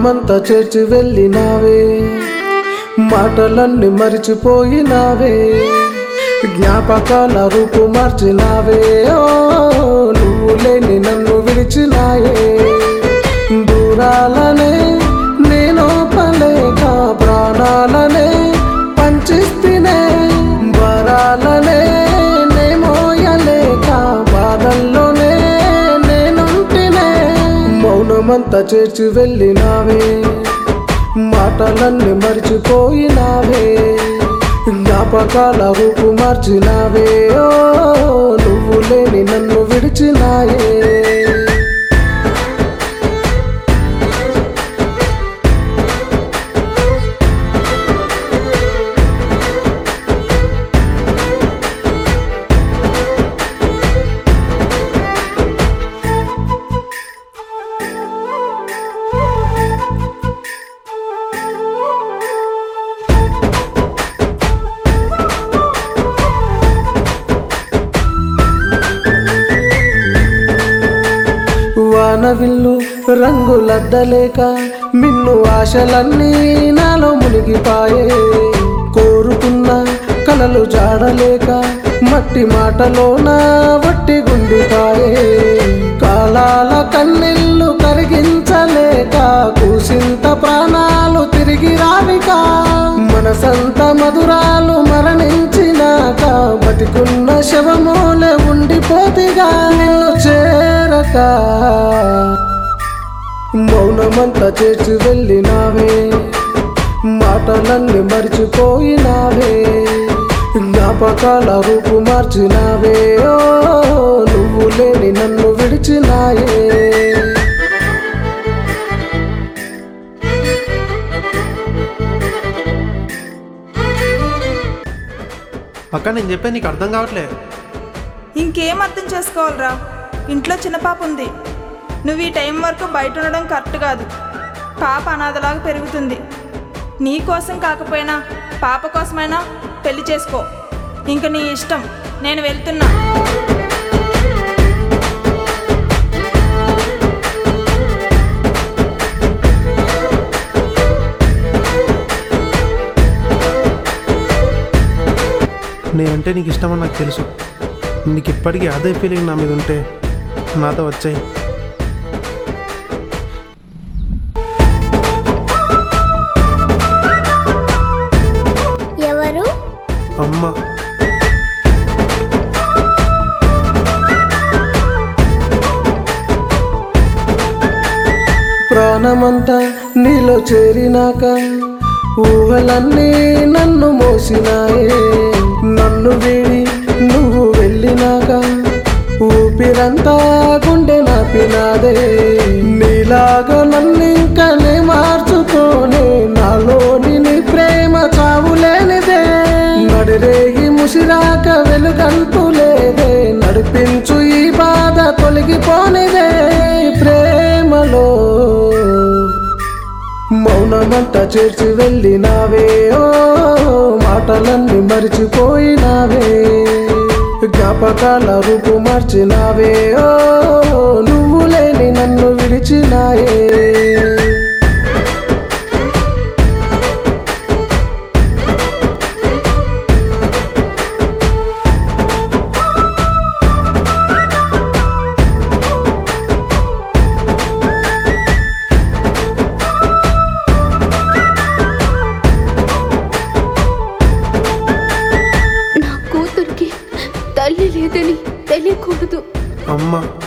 ప్రాణమంతా చేర్చి వెళ్ళినావే మాటలన్నీ మరిచిపోయినావే జ్ఞాపకాల రూపు మార్చినావే ఓ నువ్వు లేని నన్ను విడిచినాయే దూరాలనే నేను పలేక ప్రాణాలనే పంచిస్తేనే వరాలనే నే మోయలేక బాధల్లోనే నేనుంటినే మౌనమంతా చేర్చి వెళ్ళినావే మాటలన్నీ మర్చిపోయినావే జ్ఞాపకాల రూపు మార్చినావే ఓ నువ్వు లేని నన్ను విడిచినాయే వానవిల్లు రంగులద్దలేక మిన్ను ఆశలన్నీ నాలో మునిగిపాయే కోరుకున్న కలలు జాడలేక మట్టి మాటలోన వట్టి గుండిపాయే కాలాల కన్నెల్లు కరిగించలేక కూసింత ప్రాణాలు తిరిగి రావిక మనసంత మధురాలు మరణించినాక బతికున్న శవమూలే ఉండిపోతిగా నిన్ను చేరక మౌనమంతా చేర్చి వెళ్ళినావే మాటలన్నీ మర్చిపోయినావే జ్ఞాపకాల రూపు మార్చినావే ఓ నువ్వు లేని నన్ను విడిచినాయే అక్క నేను చెప్పే నీకు అర్థం కావట్లే ఇంకేం అర్థం చేసుకోవాలిరా ఇంట్లో చిన్న పాప ఉంది నువ్వు ఈ టైం వరకు బయట ఉండడం కరెక్ట్ కాదు పాప అనాథలాగా పెరుగుతుంది నీ కోసం కాకపోయినా పాప కోసమైనా పెళ్లి చేసుకో ఇంక నీ ఇష్టం నేను వెళ్తున్నా నేనంటే నీకు ఇష్టమని నాకు తెలుసు నీకు ఇప్పటికీ అదే ఫీలింగ్ నా మీద ఉంటే నాతో వచ్చాయి ఎవరు అమ్మ ప్రాణమంతా నీలో చేరినాక ఊహలన్నీ నన్ను మోసినాయే నన్ను వీడి నువ్వు వెళ్ళినాక ఊపిరంతా గుండె నాపినాదే నీలాగా నన్నింకనే మార్చుకోనే నాలోని నీ ప్రేమ చావులేనిదే నడిరేగి ముసిరాక వెలుగంటూ లేదే నడిపించు ఈ బాధ తొలగిపోనిదే ప్రేమలో మౌనమంతా చేర్చి వెళ్ళినావే ఓ మాటలన్నీ మరిచిపోయినావే జ్ఞాపకాల రూపు మార్చినావే ఓ నువ్వు లేని నన్ను విడిచినాయే నా కూతురికి తల్లి లేదని తెలియకూడదు అమ్మ